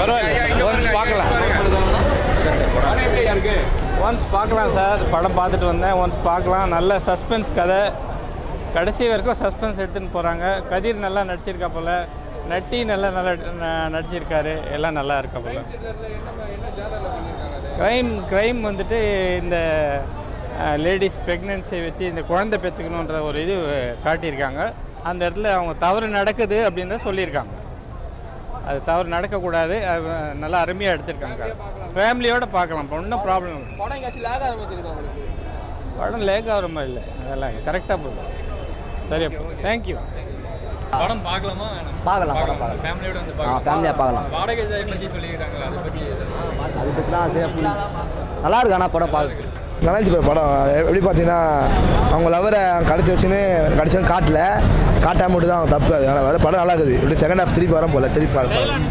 பரவாயில்ல ஒன்ஸ் பார்க்கலாம் ஒன்ஸ் பார்க்கலாம் சார் படம் பார்த்துட்டு வந்தேன் ஒன்ஸ் பார்க்கலாம் நல்ல சஸ்பென்ஸ் கதை கடைசி வரைக்கும் சஸ்பென்ஸ் எடுத்துன்னு போகிறாங்க கதிர் நல்லா நடிச்சிருக்கா போல் நட்டி நல்லா நல்லா ந- நடிச்சிருக்காரு எல்லாம் நல்லா இருக்கா போல் க்ரைம் க்ரைம் வந்துட்டு இந்த லேடிஸ் ப்ரெக்னென்சி வச்சு இந்த குழந்தை பெற்றுக்கணுன்ற ஒரு இது காட்டியிருக்காங்க அந்த இடத்துல அவங்க தவறு நடக்குது அப்படின்ற சொல்லியிருக்காங்க அது தவறு நடக்கக்கூடாது அது நல்லா அருமையாக எடுத்திருக்காங்க ஃபேமிலியோட பார்க்கலாம் இப்போ ஒன்றும் ப்ராப்ளம் இல்லை படம் எங்கேயாச்சும் லேக் ஆரம்பிச்சிருக்கா உங்களுக்கு படம் லேக் ஆகிற மாதிரி இல்லை அதெல்லாம் கரெக்டாக போகுது சரி அப்போ தேங்க்யூ படம் பார்க்கலாமா பார்க்கலாம் படம் பார்க்கலாம் ஃபேமிலியோட வந்து ஆ ஃபேமிலியாக பார்க்கலாம் வாடகை ஜாய் பற்றி சொல்லியிருக்காங்களா அதை பற்றி அது பற்றிலாம் சரி அப்படி நல்லா இருக்கு ஆனால் படம் பார்க்க நல்லா இருந்துச்சு இப்போ படம் எப்படி பார்த்தீங்கன்னா அவங்க லவரை கடத்தி வச்சுன்னு கடைசியாக காட்டல காட்டாம மட்டும் தான் அவங்க தப்பு அது ஆனால் வேறு படம் நல்லா இருக்குது இப்படி செகண்ட் ஹாஃப் திருப்பி வரும் போல திருப்பி படம்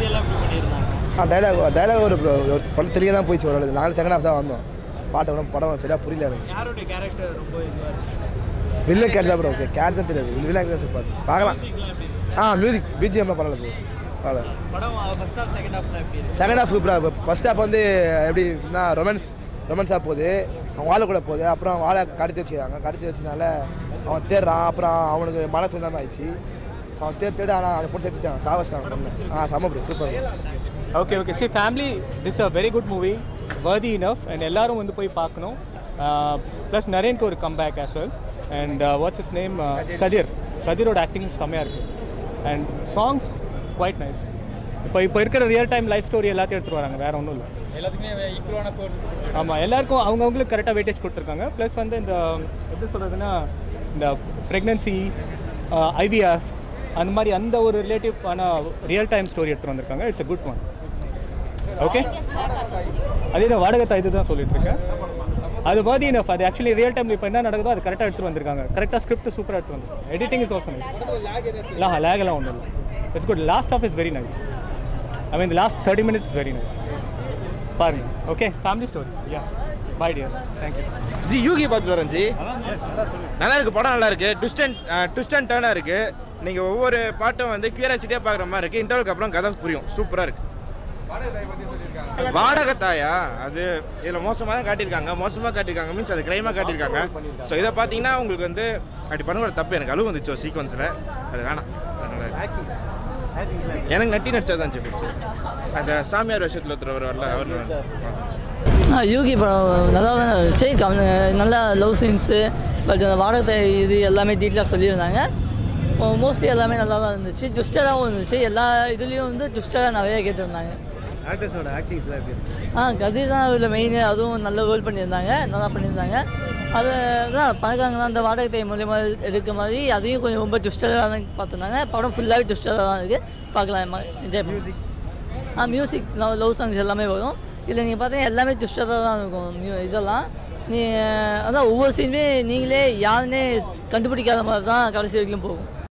ஆ டைலாக் டைலாக் ஒரு ஒரு படம் தெரிய தான் போயிடுச்சு ஓரளவுக்கு நாங்கள் செகண்ட் ஹாஃப் தான் வந்தோம் பாட்டு கூட படம் சரியாக புரியல எனக்கு யாருடைய கேரக்டர் ரொம்ப இதுவாக இருக்கு வில்லன் கேட்டு தான் ப்ரோ ஓகே கேட் தான் தெரியாது வில்லன் கேட்டு பார்த்து பார்க்கலாம் ஆ மியூசிக் பிஜிஎம்லாம் பரவாயில்ல ப்ரோ பரவாயில்ல படம் ஃபர்ஸ்ட் ஹாஃப் செகண்ட் ஹாஃப்ல எப்படி இருக்கு செகண்ட் ஹாஃப் சூப்பராக ஃபர்ஸ்ட் ஹாஃப் வந்து எப்படின்னா ரொமான்ஸ் ரொமான்ஸாக போகுது அவன் வாழை கூட போகுது அப்புறம் அவன் வாழை கடத்தி வச்சுக்கிறாங்க கடத்தி வச்சனால அவன் தேடுறான் அப்புறம் அவனுக்கு மனசு இல்லாமல் ஆயிடுச்சு அவன் தேர் தேட ஆனால் அந்த பொண்ணு சேர்த்துச்சாங்க சாவச்சிட்டாங்க ஆ செம்ம ப்ரோ சூப்பர் ஓகே ஓகே சரி family this a very good movie worthy enough and எல்லாரும் வந்து போய் பார்க்கணும் ப்ளஸ் நரேனுக்கு ஒரு comeback as well and what's is name Kathir கதிரோட ஆக்டிங் செம்மையாக இருக்குது அண்ட் சாங்ஸ் குவைட் நைஸ் இப்போ இப்போ இருக்கிற ரியல் டைம் லைஃப் ஸ்டோரி எல்லாத்தையும் எடுத்துகிட்டு வராங்க வேறு ஒன்றும் இல்லை எல்லாத்துக்குமே ஈக்குவலான போர் ஆமாம் எல்லாருக்கும் அவங்கவுங்களுக்கு கரெக்டாக வெயிட்டேஜ் கொடுத்துருக்காங்க ப்ளஸ் வந்து இந்த எப்படி சொல்கிறதுனா இந்த ப்ரெக்னென்சி ஐவிஎஃப் அந்த மாதிரி அந்த ஒரு ரிலேட்டிவான ரியல் டைம் ஸ்டோரி எடுத்துகிட்டு வந்திருக்காங்க it's a good one okay அதே தான் வாடகை தாய் தான் சொல்லிட்டு இருக்கேன் அது worthy enough அது ஆக்சுவலி ரியல் டைமில் இப்போ என்ன நடக்குதோ அது கரெக்டாக எடுத்துகிட்டு வந்திருக்காங்க கரெக்டாக ஸ்கிரிப்ட் சூப்பராக எடுத்து வந்து எடிட்டிங் இஸ் ஆல்சோ நைஸ் இல்லை லேக் எல்லாம் ஒன்றும் இல்லை it's good last half is very nice I mean last thirty minutes is very nice பாருங்க okay family story yeah bye dear thank you ji யூகி பார்த்துட்டு வரேன் ஜி நல்லா இருக்கு படம் நல்லா இருக்கு ட்விஸ்ட் அண்ட் ட்விஸ்ட் அண்ட் டர்னாக இருக்கு நீங்கள் ஒவ்வொரு பாட்டும் வந்து கியூரியாசிட்டியாக பார்க்குற மாதிரி இருக்கு இன்டர்வலுக்கு அப்புறம் கதை புரியும் சூப்பராக இருக்கு வாடகை தாயா அது இதில் மோசமாக தான் காட்டியிருக்காங்க மோசமாக காட்டியிருக்காங்க மீன்ஸ் அது கிரைமாக காட்டியிருக்காங்க ஸோ இதை பார்த்தீங்கன்னா உங்களுக்கு வந்து அப்படி பண்ணுற தப்பு எனக்கு அழுவு வந்துச்சோ சீக்வன்ஸில் அது வேணாம் அதனால எனக்கு நட்டி நடிச்சது தான் பிடிச்சி அந்த சாமியார் வருஷத்தில் ஒருத்தர் வரல அவர் ஆ யூகி படம் நல்லா தான் இருந்துச்சு கம் நல்லா லவ் சீன்ஸு பட் அந்த வாடகை இது எல்லாமே டீட்டெயிலாக சொல்லியிருந்தாங்க மோஸ்ட்லி எல்லாமே நல்லா தான் இருந்துச்சு டுஸ்டராகவும் இருந்துச்சு எல்லா இதுலேயும் வந்து டுஸ்டராக நிறைய கேட்டிருந்தாங்க ஆக்டர்ஸோட ஆக்டிங்ஸ்லாம் எப்படி இருக்கு ஆ கதிர் தான் அதில் மெயின் அதுவும் நல்ல ரோல் பண்ணியிருந்தாங்க நல்லா பண்ணியிருந்தாங்க அது தான் பணக்காரங்க அந்த வாடகை டைம் மூலியமா எடுக்க மாதிரி அதையும் கொஞ்சம் ரொம்ப டுஸ்டராக தான் பார்த்துருந்தாங்க படம் ஃபுல்லாகவே டுஸ்டராக தான் இருக்குது பார்க்கலாம் என்ஜாய் மியூசிக் ஆ மியூசிக் லவ் சாங்ஸ் எல்லாமே வரும் இல்லை நீங்கள் பார்த்தீங்கன்னா எல்லாமே டுஸ்டராக தான் இருக்கும் மியூ இதெல்லாம் நீ அதான் ஒவ்வொரு சீனுமே நீங்களே யாருன்னே கண்டுபிடிக்காத மாதிரி தான் கடைசி வரைக்கும் போகும்